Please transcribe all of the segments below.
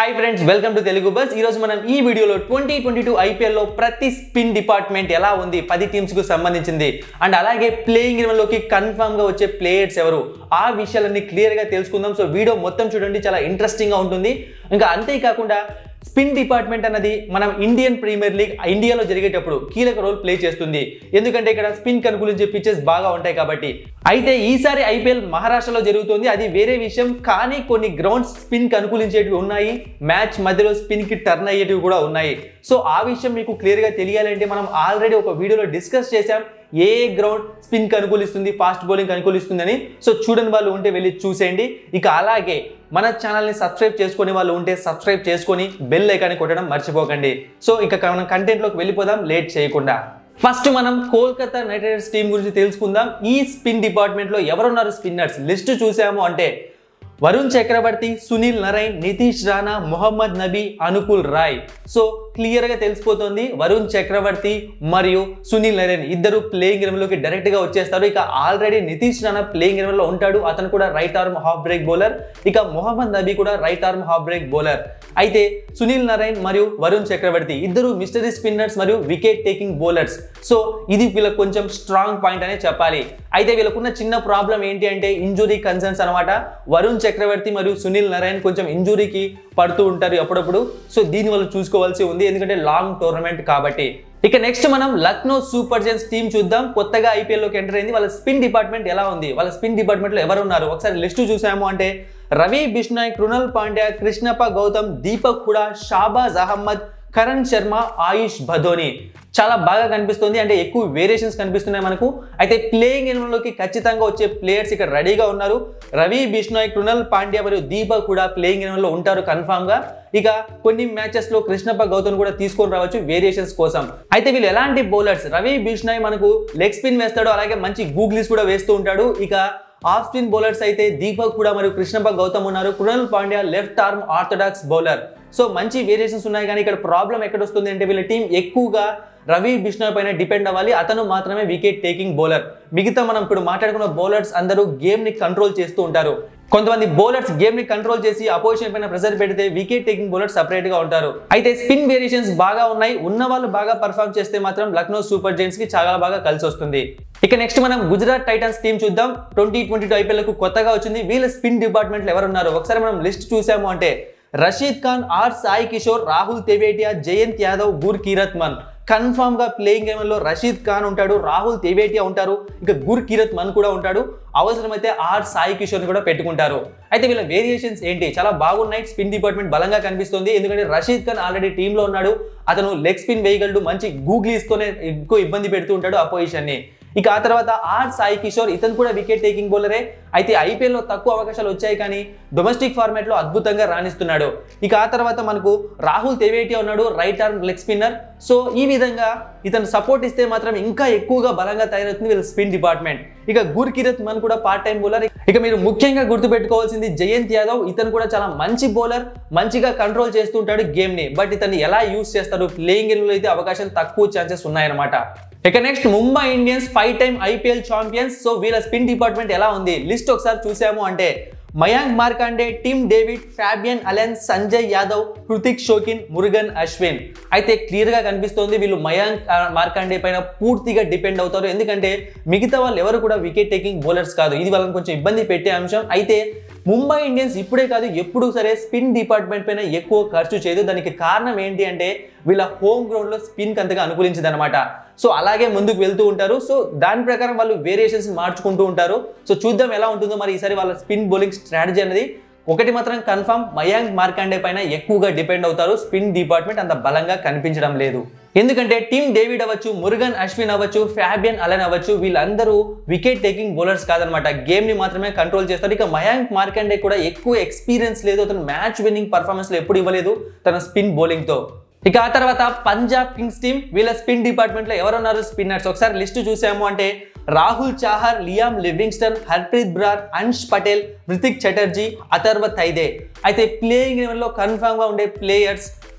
hi friends welcome to Telugu bus ఈ రోజు మనం ఈ వీడియోలో ట్వంటీ ట్వంటీ టూ ఐపీఎల్లో ప్రతి స్పిన్ డిపార్ట్మెంట్ ఎలా ఉంది పది టీమ్స్ కు సంబంధించింది అండ్ అలాగే ప్లేయింగ్ లోకి కన్ఫర్మ్ గా వచ్చే ప్లేయర్స్ ఎవరు ఆ విషయాలన్నీ క్లియర్ గా తెలుసుకుందాం సో వీడియో మొత్తం చూడండి చాలా ఇంట్రెస్టింగ్ గా ఉంటుంది ఇంకా అంతేకాకుండా స్పిన్ డిపార్ట్మెంట్ అన్నది మనం ఇండియన్ ప్రీమియర్ లీగ్ ఇండియాలో జరిగేటప్పుడు కీలక రోల్ ప్లే చేస్తుంది ఎందుకంటే ఇక్కడ స్పిన్ కనుకూలించే పిచ్చెస్ బాగా ఉంటాయి కాబట్టి అయితే ఈసారి ఐపీఎల్ మహారాష్ట్రలో జరుగుతుంది అది వేరే విషయం కానీ కొన్ని గ్రౌండ్స్ స్పిన్ అనుకూలించేటివి ఉన్నాయి మ్యాచ్ మధ్యలో స్పిన్ కి టర్న్ అయ్యేటివి కూడా ఉన్నాయి సో ఆ విషయం మీకు క్లియర్ గా తెలియాలంటే మనం ఆల్రెడీ ఒక వీడియోలో డిస్కస్ చేశాం ఏ గ్రౌండ్ స్పిన్ అనుకూలిస్తుంది ఫాస్ట్ బౌలింగ్ అనుకూలిస్తుందని సో చూడని వాళ్ళు ఉంటే వెళ్ళి చూసేయండి ఇక అలాగే మన ఛానల్ని సబ్స్క్రైబ్ చేసుకునే వాళ్ళు ఉంటే సబ్స్క్రైబ్ చేసుకొని బెల్ ఐకాన్ని కొట్టడం మర్చిపోకండి సో ఇక మనం కంటెంట్లోకి వెళ్ళిపోదాం లేట్ చేయకుండా ఫస్ట్ మనం కోల్కతా నైట్ రైడర్స్ టీం గురించి తెలుసుకుందాం ఈ స్పిన్ డిపార్ట్మెంట్లో ఎవరున్నారు స్పిన్నర్స్ లిస్ట్ చూసాము అంటే Varun Chakravarthy Sunil Narine Nitish Rana Mohammad Nabi Anukul Roy so clear గా తెలిసిపోతుంది వరుణ్ చక్రవర్తి మరియు సునీల్ నరైన్ ఇద్దరు ప్లేయింగ్ లోకి డైరెక్ట్ గా వచ్చేస్తారు ఇక ఆల్రెడీ నితీష్ రాణా ప్లేయింగ్ లో ఉంటాడు అతను కూడా right arm off break bowler ఇక మొహమ్మద్ నబీ కూడా right arm off break bowler అయితే సునీల్ నరైన్ మరియు వరుణ్ చక్రవర్తి ఇద్దరు మిస్టరీ స్పిన్నర్స్ మరియు వికెట్ టేకింగ్ బౌలర్స్ సో ఇది వీళ్ళకి కొంచెం స్ట్రాంగ్ పాయింట్ అనే చెప్పాలి అయితే వీళ్ళకున్న చిన్న ప్రాబ్లం ఏంటి అంటే ఇంజురీ కన్సర్న్స్ అనమాట వరుణ్ చక్రవర్తి మరియు సునీల్ నారాయణ్ కొంచెం ఇంజురీకి పడుతూ ఉంటారు అప్పుడప్పుడు సో దీని వల్ల చూసుకోవాల్సి ఉంది ఎందుకంటే లాంగ్ టోర్నమెంట్ కాబట్టి ఇక నెక్స్ట్ మనం లక్నో సూపర్ జెన్స్ టీం చూద్దాం కొత్తగా ఐపీఎల్ లోకి ఎంటర్ అయింది వాళ్ళ స్పిన్ డిపార్ట్మెంట్ ఎలా ఉంది వాళ్ళ స్పిన్ డిపార్ట్మెంట్ లో ఎవరు ఉన్నారు ఒకసారి లిస్ట్ చూసాము అంటే రవి బిష్నాయ్ కృణల్ పాండ్యా కృష్ణప్ప గౌతమ్ దీపక్ హుడా షాబాజ్ అహ్మద్ కరణ్ శర్మ ఆయుష్ భదోని చాలా బాగా కనిపిస్తుంది అంటే ఎక్కువ వేరియేషన్స్ కనిపిస్తున్నాయి మనకు అయితే ప్లేయింగ్ లోకి ఖచ్చితంగా వచ్చే ప్లేయర్స్ ఇక్కడ రెడీగా ఉన్నారు రవి బిష్నాయ్ కృణల్ పాండ్యా మరియు దీపక్ కూడా ప్లేయింగ్ లో ఉంటారు కన్ఫామ్ గా ఇక కొన్ని మ్యాచెస్ లో కృష్ణప్ప గౌతమ్ కూడా తీసుకొని రావచ్చు వేరియేషన్స్ కోసం అయితే వీళ్ళు ఎలాంటి బౌలర్స్ రవి బిష్నాయ్ మనకు లెగ్ స్పిన్ వేస్తాడు అలాగే మంచి గూగ్లీస్ కూడా వేస్తూ ఉంటాడు ఇక ఆఫ్ స్పిన్ బౌలర్స్ అయితే దీపక్ కూడా మరియు కృష్ణప్ప గౌతమ్ ఉన్నారు Krunal Pandya left arm orthodox bowler so మంచి వేరియేషన్స్ ఉన్నాయి కానీ ఇక్కడ ప్రాబ్లం ఎక్కడ వస్తుంది అంటే వీళ్ళ టీం ఎక్కువగా రవి బిష్ణోయ్ పైన డిపెండ్ అవ్వాలి అతను మాత్రమే వికెట్ టేకింగ్ బౌలర్ మిగతా మనం ఇప్పుడు మాట్లాడుకున్న బౌలర్స్ అందరూ గేమ్ ని కంట్రోల్ చేస్తూ ఉంటారు కొంతమంది బౌలర్స్ గేమ్ ని కంట్రోల్ చేసి అపోజిషన్ పైన ప్రెజర్ పెడితే వికెట్ టేకింగ్ బౌలర్ సపరేట్ గా ఉంటారు అయితే స్పిన్ వేరియేషన్స్ బాగా ఉన్నాయి ఉన్న వాళ్ళు బాగా పర్ఫామ్ చేస్తే మాత్రం లక్నో సూపర్ జైంట్స్ కి చాలా బాగా కలిసి వస్తుంది ఇక నెక్స్ట్ మనం గుజరాత్ టైటన్స్ టీం చూద్దాం ట్వంటీ ట్వంటీ టూ ఐపీఎల్ కు కొత్తగా వచ్చింది వీళ్ళ స్పిన్ డిపార్ట్మెంట్ ఎవరు ఉన్నారు ఒకసారి మనం లిస్ట్ చూసాము అంటే రషీద్ ఖాన్ ఆర్ సాయి కిషోర్ రాహుల్ తెవేటియా జయంత్ యాదవ్ గుర్ కీరత్ మన్ కన్ఫామ్ గా ప్లేయింగ్ గేమ్ లో రషీద్ ఖాన్ ఉంటాడు రాహుల్ తెవేటియా ఉంటారు ఇక గుర్ కీరత్ మన్ కూడా ఉంటాడు అవసరమైతే ఆర్ సాయి కిషోర్ కూడా పెట్టుకుంటారు అయితే వీళ్ళ వేరియేషన్స్ ఏంటి చాలా బాగున్నాయి స్పిన్ డిపార్ట్మెంట్ బలంగా కనిపిస్తుంది ఎందుకంటే రషీద్ ఖాన్ ఆల్రెడీ టీంలో ఉన్నాడు అతను లెగ్ స్పిన్ వేయగలడు మంచి గూగ్లీస్తోనే ఎక్కువ ఇబ్బంది పెడుతూ ఉంటాడు అపోజిషన్ ని ఇక ఆ తర్వాత ఆర్ సాయి కిషోర్ ఇతను కూడా వికెట్ టేకింగ్ బౌలరే అయితే ఐపీఎల్లో తక్కువ అవకాశాలు వచ్చాయి కానీ డొమెస్టిక్ ఫార్మాట్ లో అద్భుతంగా రాణిస్తున్నాడు ఇక ఆ తర్వాత మనకు రాహుల్ తెవేటియా ఉన్నాడు right arm leg spinner so ఈ విధంగా ఇతను సపోర్ట్ ఇస్తే మాత్రం ఇంకా ఎక్కువగా బలంగా తయారవుతుంది వీళ్ళ స్పిన్ డిపార్ట్మెంట్ ఇక గుర్ కిరత్ మన్ కూడా పార్ట్ టైం బౌలర్ ఇక మీరు ముఖ్యంగా గుర్తుపెట్టుకోవాల్సింది జయంత్ యాదవ్ ఇతను కూడా చాలా మంచి బౌలర్ మంచిగా కంట్రోల్ చేస్తుంటాడు గేమ్ ని బట్ ఇతను ఎలా యూస్ చేస్తాడు ప్లేయింగ్ లో అయితే అవకాశం తక్కువ ఛాన్సెస్ ఉన్నాయన్నమాట ఇక next Mumbai Indians five time IPL champions so వీళ్ళ స్పిన్ డిపార్ట్మెంట్ ఎలా ఉంది లిస్ట్ ఒకసారి చూసాము అంటే Mayank Markande Tim David Fabian Allen Sanjay Yadav Hrithik Shokeen Murugan Ashwin అయితే క్లియర్ గా కనిపిస్తోంది వీళ్ళు మయాంక్ మార్కాండే పైన పూర్తిగా డిపెండ్ అవుతారు ఎందుకంటే మిగతా వాళ్ళు ఎవరు కూడా వికెట్ టేకింగ్ బౌలర్స్ కాదు ఇది వాళ్ళని కొంచెం ఇబ్బంది పెట్టే అంశం అయితే ముంబై ఇండియన్స్ ఇప్పుడే కాదు ఎప్పుడు సరే స్పిన్ డిపార్ట్మెంట్ పైన ఎక్కువ ఖర్చు చేయదు దానికి కారణం ఏంటి అంటే వీళ్ళ హోమ్ గ్రౌండ్ లో స్పిన్ అంతగా అనుకూలించదు అనమాట సో అలాగే ముందుకు వెళ్తూ ఉంటారు సో దాని ప్రకారం వాళ్ళు వేరియేషన్స్ మార్చుకుంటూ ఉంటారు సో చూద్దాం ఎలా ఉంటుందో మరి ఈసారి వాళ్ళ స్పిన్ బౌలింగ్ స్ట్రాటజీ అనేది ఒకటి మాత్రం కన్ఫర్మ్ మయాంక్ మార్కాండే పైన ఎక్కువగా డిపెండ్ అవుతారు స్పిన్ డిపార్ట్మెంట్ అంత బలంగా కనిపించడం లేదు ఎందుకంటే టీమ్ డేవిడ్ అవ్వచ్చు మురుగన్ అశ్విన్ అవ్వచ్చు ఫ్యాబియన్ అలన్ అవ్వచ్చు వీళ్ళందరూ వికెట్ టేకింగ్ బౌలర్స్ కాదనమాట గేమ్ ని మాత్రమే కంట్రోల్ చేస్తారు ఇక మయాంక్ మార్కండే కూడా ఎక్కువ ఎక్స్పీరియన్స్ లేదు అతను మ్యాచ్ విన్నింగ్ పర్ఫార్మెన్స్ లో ఎప్పుడు ఇవ్వలేదు తన స్పిన్ బౌలింగ్ తో ఇక ఆ తర్వాత పంజాబ్ కింగ్స్ టీం వీళ్ళ స్పిన్ డిపార్ట్మెంట్ లో ఎవరున్నారు స్పిన్నర్స్ ఒకసారి లిస్ట్ చూసాము అంటే రాహుల్ చాహర్ లియామ్ లివింగ్స్టన్ హర్ప్రీత్ బ్రార్ అంష్ పటేల్ హృతిక్ చటర్జీ అథర్వ తైదే అయితే ప్లేయింగ్ లో కన్ఫర్మ్ గా ఉండే players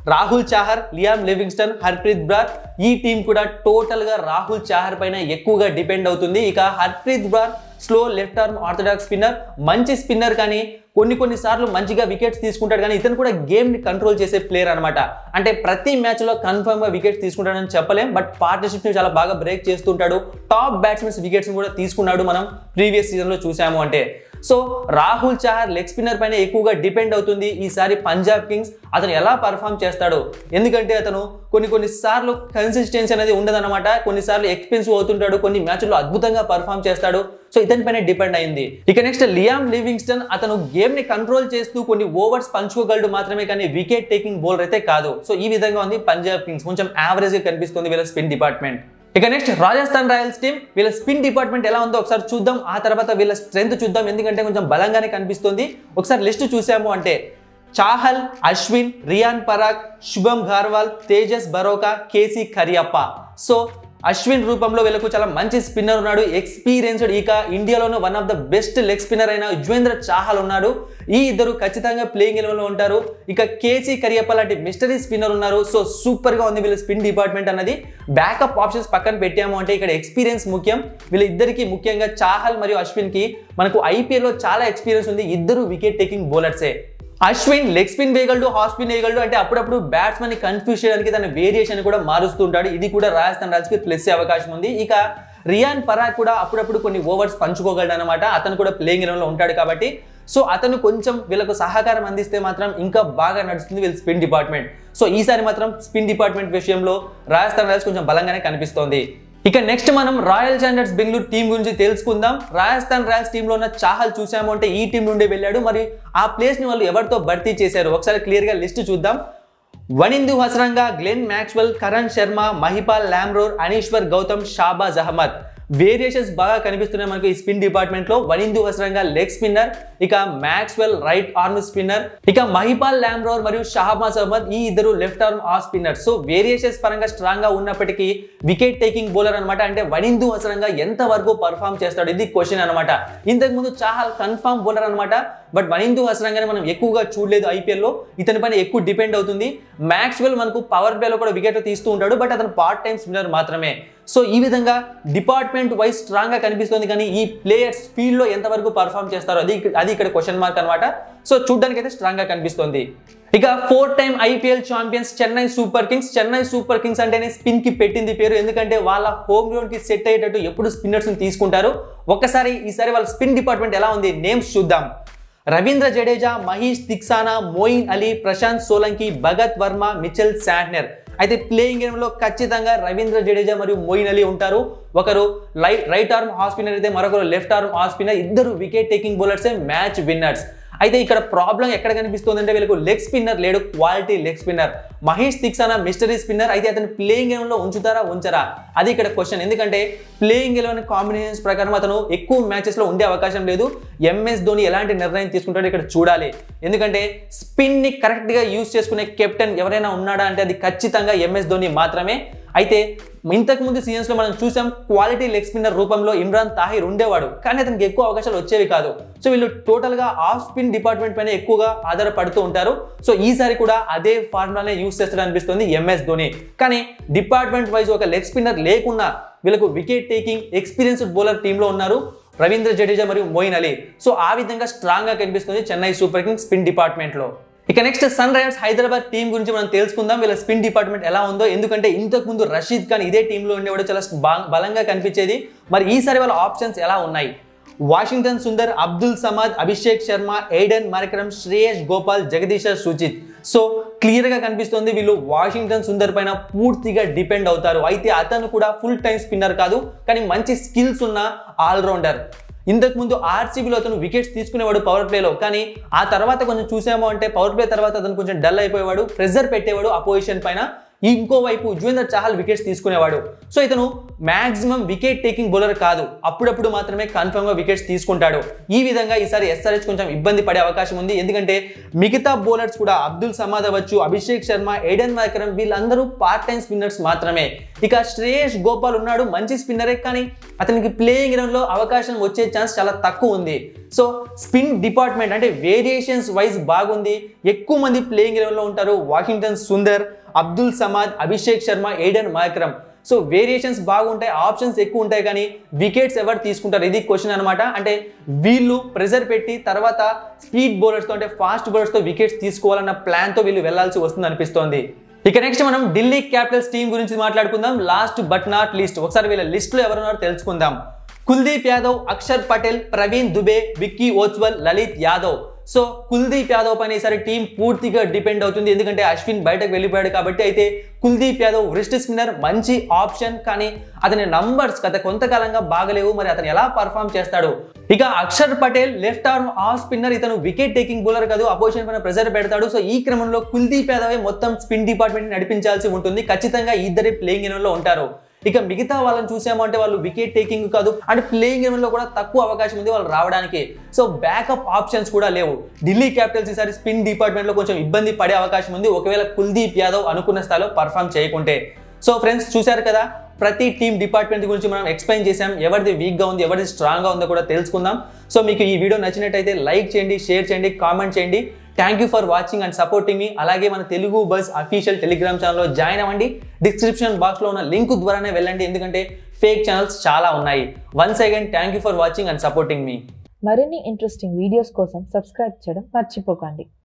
Rahul Chahar Liam Livingstone Harpreet Brar ఈ టీం కూడా టోటల్ గా రాహుల్ చాహర్ పైన ఎక్కువగా డిపెండ్ అవుతుంది ఇక Harpreet Brar slow left arm orthodox spinner మంచి స్పిన్నర్ కానీ కొన్ని కొన్ని సార్లు మంచిగా వికెట్స్ తీసుకుంటాడు కానీ ఇతను కూడా గేమ్ ని కంట్రోల్ చేసే ప్లేయర్ అనమాట అంటే ప్రతి మ్యాచ్ లో కన్ఫర్మ్ గా వికెట్స్ తీసుకుంటాడని చెప్పలేం బట్ పార్ట్నర్షిప్ ని చాలా బాగా బ్రేక్ చేస్తుంటాడు టాప్ బ్యాట్స్మెన్స్ వికెట్స్ కూడా తీసుకున్నాడు మనం ప్రీవియస్ సీజన్ లో చూసాము అంటే so Rahul Chahar leg spinner పైన ఎక్కువగా డిపెండ్ అవుతుంది ఈసారి పంజాబ్ కింగ్స్ అతను ఎలా పర్ఫామ్ చేస్తాడు ఎందుకంటే అతను కొన్ని కొన్ని సార్లు కన్సిస్టెన్సీ అనేది ఉండదన్నమాట కొన్నిసార్లు ఎక్స్పెన్సివ్ అవుతుంటాడు కొన్ని మ్యాచ్ల్లో అద్భుతంగా పర్ఫామ్ చేస్తాడు సో ఇతని పైన డిపెండ్ అయింది ఇక నెక్స్ట్ లియామ్ లివింగ్స్టన్ అతను గేమ్ ని కంట్రోల్ చేస్తూ కొన్ని ఓవర్స్ పంచుకోగలడు మాత్రమే కానీ వికెట్ టేకింగ్ బౌలర్ అయితే కాదు సో ఈ విధంగా ఉంది పంజాబ్ కింగ్స్ కొంచెం యావరేజ్ గా కనిపిస్తుంది వీళ్ళ స్పిన్ డిపార్ట్మెంట్ ఇక నెక్స్ట్ రాజస్థాన్ రాయల్స్ టీం వీళ్ళ స్పిన్ డిపార్ట్మెంట్ ఎలా ఉందో ఒకసారి చూద్దాం ఆ తర్వాత వీళ్ళ స్ట్రెంత్ చూద్దాం ఎందుకంటే కొంచెం బలంగానే కనిపిస్తుంది ఒకసారి లిస్ట్ చూసాము అంటే చాహల్ అశ్విన్ రియాన్ పరాగ్ శుభం ఘార్వాల్ తేజస్ బరోకా కేసీ కరియప్ప సో అశ్విన్ రూపంలో వీళ్ళకు చాలా మంచి స్పిన్నర్ ఉన్నాడు ఎక్స్పీరియన్స్డ్ ఇక ఇండియాలోనే one of the best leg spinner అయిన యుజ్వేంద్ర చాహల్ ఉన్నాడు ఈ ఇద్దరు ఖచ్చితంగా ప్లేయింగ్ ఎలెవెన్లో ఉంటారు ఇక కేసీ కరియప్ప లాంటి మిస్టరీ స్పిన్నర్ ఉన్నారు సో సూపర్ గా ఉంది వీళ్ళ స్పిన్ డిపార్ట్మెంట్ అన్నది బ్యాకప్ ఆప్షన్స్ పక్కన పెట్టాము అంటే ఇక్కడ ఎక్స్పీరియన్స్ ముఖ్యం వీళ్ళ ఇద్దరికి ముఖ్యంగా చాహల్ మరియు అశ్విన్ కి మనకు ఐపీఎల్ లో చాలా ఎక్స్పీరియన్స్ ఉంది ఇద్దరు వికెట్ టేకింగ్ బౌలర్సే అశ్విన్ లెగ్ స్పిన్ వేయగలడు హాఫ్ స్పిన్ వేయగలడు అంటే అప్పుడప్పుడు బ్యాట్స్మెన్ ని కన్ఫ్యూజ్ చేయడానికి తన వేరియేషన్ కూడా మారుస్తుంటాడు ఇది కూడా రాజస్థాన్ రాజ్కి ప్లస్ అవకాశం ఉంది ఇక రియాన్ పరాగ్ కూడా అప్పుడప్పుడు కొన్ని ఓవర్స్ పంచుకోగలడు అనమాట అతను కూడా ప్లేయింగ్ లో ఉంటాడు కాబట్టి సో అతను కొంచెం వీళ్ళకు సహకారం అందిస్తే మాత్రం ఇంకా బాగా నడుస్తుంది వీళ్ళ స్పిన్ డిపార్ట్మెంట్ సో ఈసారి మాత్రం స్పిన్ డిపార్ట్మెంట్ విషయంలో రాజస్థాన్ రాయల్స్ కొంచెం బలంగానే కనిపిస్తోంది ఇక నెక్స్ట్ మనం రాయల్ ఛాలెంజర్స్ బెంగళూరు టీం గురించి తెలుసుకుందాం రాజస్థాన్ రాయల్స్ టీంలో ఉన్న చాహల్ చూసాము అంటే ఈ టీం నుండి వెళ్ళాడు మరి ఆ ప్లేస్ ని వాళ్ళు ఎవరితో భర్తీ చేశారు ఒకసారి క్లియర్ గా లిస్ట్ చూద్దాం Wanindu Hasaranga Glenn Maxwell Karn Sharma Mahipal Lomror Aneeshwar Gautam Shahbaz Ahmed variations బాగా కనిపిస్తున్నాయి మనకు ఈ స్పిన్ డిపార్ట్మెంట్ లో వనిందు హసరంగా లెగ్ స్పిన్నర్ ఇక మ్యాక్స్వెల్ రైట్ ఆర్మ్ స్పిన్నర్ ఇక మహిపాల్ లామ్రోర్ మరియు షహబాజ్ అహ్మద్ ఈ ఇద్దరు left arm off spinner so variations పరంగా స్ట్రాంగ్ గా ఉన్నప్పటికీ వికెట్ టేకింగ్ బౌలర్ అనమాట అంటే వనిందు హసరంగా ఎంత వరకు పర్ఫామ్ చేస్తాడు ఇది క్వశ్చన్ అనమాట ఇంతకు ముందు చాహల్ కన్ఫర్మ్ బౌలర్ అనమాట బట్ వనిందు హసరంగానే మనం ఎక్కువగా చూడలేదు ఐపీఎల్ లో ఇతని పైన ఎక్కువ డిపెండ్ అవుతుంది మ్యాక్స్వెల్ మనకు పవర్ ప్లేలో కూడా వికెట్ తీస్తూ ఉంటాడు బట్ అతను పార్ట్ టైం స్పిన్నర్ మాత్రమే సో ఈ విధంగా డిపార్ట్మెంట్ వైజ్ స్ట్రాంగ్ గా కనిపిస్తుంది కానీ ఈ ప్లేయర్స్ ఫీల్డ్ లో ఎంతవరకు పర్ఫామ్ చేస్తారో అది అది ఇక్కడ క్వశ్చన్ మార్క్ అనమాట సో చూడడానికి అయితే స్ట్రాంగ్ గా కనిపిస్తుంది ఇక four time IPL champions Chennai super Kings Chennai super Kings అంటేనే స్పిన్ కి పెట్టింది పేరు ఎందుకంటే వాళ్ళ హోమ్ గ్రౌండ్ కి సెట్ అయ్యేటట్టు ఎప్పుడు స్పిన్నర్స్ ని తీసుకుంటారు ఒక్కసారి ఈసారి వాళ్ళ స్పిన్ డిపార్ట్మెంట్ ఎలా ఉంది నేమ్స్ చూద్దాం రవీంద్ర జడేజా మహేష్ తిక్సానా మోయిన్ అలీ ప్రశాంత్ సోలంకి భగత్ వర్మ మిచెల్ శాంట్నర్ అయితే ప్లేయింగ్ గేమ్ లో ఖచ్చితంగా రవీంద్ర జడేజా మరియు మోయిన్ అలీ ఉంటారు ఒకరు light right arm off spinner అయితే మరొకరు లెఫ్ట్ ఆర్మ్ హాఫ్ స్పిన్నర్ ఇద్దరు వికెట్ టేకింగ్ బౌలర్సే మ్యాచ్ విన్నర్స్ అయితే ఇక్కడ ప్రాబ్లం ఎక్కడ కనిపిస్తుంది అంటే వీళ్ళకు లెగ్ స్పిన్నర్ లేడు quality leg spinner Mahesh Theekshana mystery spinner అయితే అతను ప్లేయింగ్ గేమ్ లో ఉంచుతారా ఉంచరా అది ఇక్కడ క్వశ్చన్ ఎందుకంటే ప్లేయింగ్ ఎలెవెన్ కాంబినేషన్స్ ప్రకారం అతను ఎక్కువ మ్యాచెస్ లో ఉండే అవకాశం లేదు ఎంఎస్ ధోని ఎలాంటి నిర్ణయం తీసుకుంటాడో ఇక్కడ చూడాలి ఎందుకంటే స్పిన్ ని కరెక్ట్ గా యూజ్ చేసుకునే కెప్టెన్ ఎవరైనా ఉన్నాడా అంటే అది ఖచ్చితంగా ఎంఎస్ ధోని మాత్రమే అయితే ఇంతకు ముందు సీజన్స్ లో మనం చూసాం క్వాలిటీ లెగ్ స్పిన్నర్ రూపంలో ఇమ్రాన్ తాహిర్ ఉండేవాడు కానీ అతనికి ఎక్కువ అవకాశాలు వచ్చేవి కాదు సో వీళ్ళు టోటల్ గా ఆఫ్ స్పిన్ డిపార్ట్మెంట్ పైన ఎక్కువగా ఆధారపడుతూ ఉంటారు సో ఈసారి కూడా అదే ఫార్ములానే యూస్ చేస్తాడు అనిపిస్తుంది ఎంఎస్ ధోని కానీ డిపార్ట్మెంట్ వైజ్ ఒక లెగ్ స్పిన్నర్ లేకున్నా వీళ్ళకు వికెట్ టేకింగ్ ఎక్స్పీరియన్స్డ్ బౌలర్ టీంలో ఉన్నారు రవీంద్ర జడేజా మరియు మోయిన్ అలీ సో ఆ విధంగా స్ట్రాంగ్ గా కనిపిస్తుంది Chennai super kings spin department లో ఇక next Sunrisers Hyderabad team గురించి మనం తెలుసుకుందాం వీళ్ళ స్పిన్ డిపార్ట్మెంట్ ఎలా ఉందో ఎందుకంటే ఇంతకు ముందు రషీద్ ఖాన్ ఇదే టీంలో ఉండేవాడు చాలా బా- బలంగా కనిపించేది మరి ఈసారి వాళ్ళ ఆప్షన్స్ ఎలా ఉన్నాయి Washington Sundar Abdul Samad Abhishek Sharma Aiden Markram Shreyas Gopal Jagadeesan Sujith so clear గా కనిపిస్తుంది వీళ్ళు వాషింగ్టన్ సుందర్ పైన పూర్తిగా డిపెండ్ అవుతారు అయితే అతను కూడా ఫుల్ టైం స్పిన్నర్ కాదు కానీ మంచి స్కిల్స్ ఉన్న ఆల్రౌండర్ ఇంతకు ముందు ఆర్సీబీలో అతను వికెట్స్ తీసుకునేవాడు పవర్ ప్లేలో కానీ ఆ తర్వాత కొంచెం చూసాము అంటే పవర్ ప్లే తర్వాత అతను కొంచెం డల్ అయిపోయేవాడు ప్రెజర్ పెట్టేవాడు అపోజిషన్ పైన ఇంకోవైపు యుజ్వేందర్ చాహల్ వికెట్స్ తీసుకునేవాడు సో ఇతను మాక్సిమం వికెట్ టేకింగ్ బౌలర్ కాదు అప్పుడప్పుడు మాత్రమే కన్ఫర్మ్ గా వికెట్స్ తీసుకుంటాడు ఈ విధంగా ఈసారి ఎస్ఆర్హెచ్ కొంచెం ఇబ్బంది పడే అవకాశం ఉంది ఎందుకంటే మిగతా బౌలర్స్ కూడా అబ్దుల్ సమాద్ అవ్వచ్చు అభిషేక్ శర్మ ఎడెన్ వైకరం వీళ్ళందరూ పార్ట్ టైం స్పిన్నర్స్ మాత్రమే ఇక శ్రేయస్ గోపాల్ ఉన్నాడు మంచి స్పిన్నరే కానీ అతనికి ప్లేయింగ్ లో అవకాశం వచ్చే ఛాన్స్ చాలా తక్కువ ఉంది సో స్పిన్ డిపార్ట్మెంట్ అంటే వేరియేషన్స్ వైజ్ బాగుంది ఎక్కువ మంది ప్లేయింగ్ లెవెల్లో ఉంటారు Washington Sundar Abdul Samad Abhishek Sharma Aiden Markram so variations బాగుంటాయి ఆప్షన్స్ ఎక్కువ ఉంటాయి కానీ వికెట్స్ ఎవరు తీసుకుంటారు ఇది క్వశ్చన్ అనమాట అంటే వీళ్ళు ప్రెజర్ పెట్టి తర్వాత స్పీడ్ బౌలర్స్తో అంటే ఫాస్ట్ బౌలర్స్తో వికెట్స్ తీసుకోవాలన్న ప్లాన్తో వీళ్ళు వెళ్లాల్సి వస్తుంది అనిపిస్తోంది ఇక నెక్స్ట్ మనం ఢిల్లీ క్యాపిటల్స్ టీం గురించి మాట్లాడుకుందాం లాస్ట్ బట్ నాట్ లీస్ట్ ఒకసారి వీళ్ళ లిస్ట్లో ఎవరున్నారో తెలుసుకుందాం కుల్దీప్ యాదవ్ అక్షర్ పటేల్ ప్రవీణ్ దుబే విక్కీ ఓజ్వల్ లలిత్ యాదవ్ సో కుల్దీప్ యాదవ్ పైన ఈసారి టీం పూర్తిగా డిపెండ్ అవుతుంది ఎందుకంటే అశ్విన్ బయటకు వెళ్ళిపోయాడు కాబట్టి అయితే కుల్దీప్ యాదవ్ రిస్ట్ స్పిన్నర్ మంచి ఆప్షన్ కానీ అతని నంబర్స్ గత కొంతకాలంగా బాగలేవు మరి అతను ఎలా పర్ఫామ్ చేస్తాడు ఇక Axar Patel left arm off spinner ఇతను వికెట్ టేకింగ్ బౌలర్ కాదు అపోజిషన్ పైన ప్రెజర్ పెడతాడు సో ఈ క్రమంలో కుల్దీప్ యాదవ్ మొత్తం స్పిన్ డిపార్ట్మెంట్ నడిపించాల్సి ఉంటుంది ఖచ్చితంగా ఇద్దరే ప్లేయింగ్ లో ఉంటారు ఇక మిగతా వాళ్ళని చూసామంటే వాళ్ళు వికెట్ టేకింగ్ కాదు అండ్ ప్లేయింగ్ లో కూడా తక్కువ అవకాశం ఉంది వాళ్ళు రావడానికి సో బ్యాకప్ ఆప్షన్స్ కూడా లేవు ఢిల్లీ క్యాపిటల్స్ ఈసారి స్పిన్ డిపార్ట్మెంట్ లో కొంచెం ఇబ్బంది పడే అవకాశం ఉంది ఒకవేళ కుల్దీప్ యాదవ్ అనుకున్న స్థాయిలో పర్ఫామ్ చేయకుంటే సో ఫ్రెండ్స్ చూశారు కదా ప్రతి టీం డిపార్ట్మెంట్ గురించి మనం ఎక్స్ప్లెయిన్ చేసాం ఎవరిది వీక్గా ఉంది ఎవరిది స్ట్రాంగ్గా ఉందో కూడా తెలుసుకుందాం సో మీకు ఈ వీడియో నచ్చినట్టయితే లైక్ చేయండి షేర్ చేయండి కామెంట్ చేయండి thank you for watching and supporting మీ అలాగే మన తెలుగు బస్ అఫీషియల్ టెలిగ్రామ్ ఛానల్లో జాయిన్ అవ్వండి డిస్క్రిప్షన్ బాక్స్లో ఉన్న లింక్ ద్వారానే వెళ్ళండి ఎందుకంటే ఫేక్ ఛానల్స్ చాలా ఉన్నాయి once again thank you for watching and supporting మీ మరిన్ని ఇంట్రెస్టింగ్ వీడియోస్ కోసం సబ్స్క్రైబ్ చేయడం మర్చిపోకండి